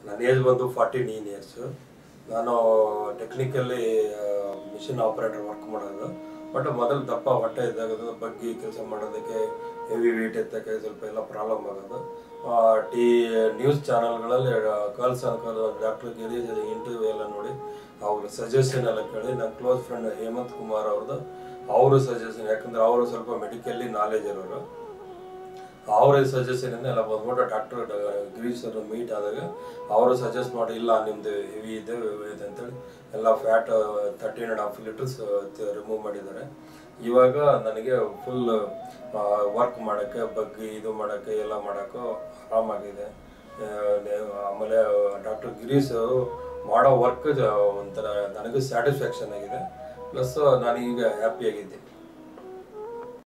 ನನ್ನ ಏಜ್ ಬಂದು forty nine years ನಾನು ಟೆಕ್ನಿಕಲಿ ಮಿಷಿನ್ ಆಪರೇಟರ್ ವರ್ಕ್ ಮಾಡೋದು ಬಟ್ ಮೊದಲು ದಪ್ಪ ಹೊಟ್ಟೆ ಇದ್ದಾಗ ಅದು ಬಗ್ಗಿ ಕೆಲಸ ಮಾಡೋದಕ್ಕೆ ಹೆವಿ ವೇಟ್ ಎತ್ತಕ್ಕೆ ಸ್ವಲ್ಪ ಎಲ್ಲ ಪ್ರಾಬ್ಲಮ್ ಆಗೋದು ಆ, ಟಿ ನ್ಯೂಸ್ ಚಾನಲ್ಗಳಲ್ಲಿ girls uncle doctor Girish interview ಎಲ್ಲ ನೋಡಿ ಅವ್ರ ಸಜೆಷನ್ ಎಲ್ಲ ಕೇಳಿ ನನ್ನ ಕ್ಲೋಸ್ ಫ್ರೆಂಡ್ ಹೇಮಂತ್ ಕುಮಾರ್ ಅವ್ರದ್ದು ಅವರು ಸಜೆಷನ್ ಯಾಕಂದ್ರೆ ಅವರು ಸ್ವಲ್ಪ ಮೆಡಿಕಲಿ ನಾಲೆಜ್ ಇರೋರು ಅವರ ಸಜೆಷನ್ ಎಲ್ಲ ಬಂದ್ಬಿಟ್ಟು ಡಾಕ್ಟರ್ ಗಿರೀಶ್ ಸರ್ ಮೀಟ್ ಆದಾಗ ಅವರು ಸಜೆಸ್ಟ್ ಮಾಡಿ ಇಲ್ಲ ನಿಮ್ದು ಹೆವಿ ಇದೆ heavy ಇದೆ ಅಂತೇಳಿ ಎಲ್ಲ fat thirteen and half litres remove ಮಾಡಿದ್ದಾರೆ ಇವಾಗ ನನಗೆ ಫುಲ್ ವರ್ಕ್ ಮಾಡೋಕ್ಕೆ ಬಗ್ಗಿ ಇದು ಮಾಡೋಕ್ಕೆ ಎಲ್ಲ ಮಾಡೋಕ್ಕೂ ಆರಾಮಾಗಿದೆ ಆ, ನೆ- ಆಮೇಲೆ ಡಾಕ್ಟರ್ ಗಿರೀಶ್ ಅವರು ಮಾಡೋ ವರ್ಕ್ ಒಂಥರ ನನಗೂ ಸ್ಯಾಟಿಸ್ಫ್ಯಾಕ್ಷನ್ ಆಗಿದೆ ಪ್ಲಸ್ ನಾನು ಈಗ ಹ್ಯಾಪಿಯಾಗಿದ್ದೆ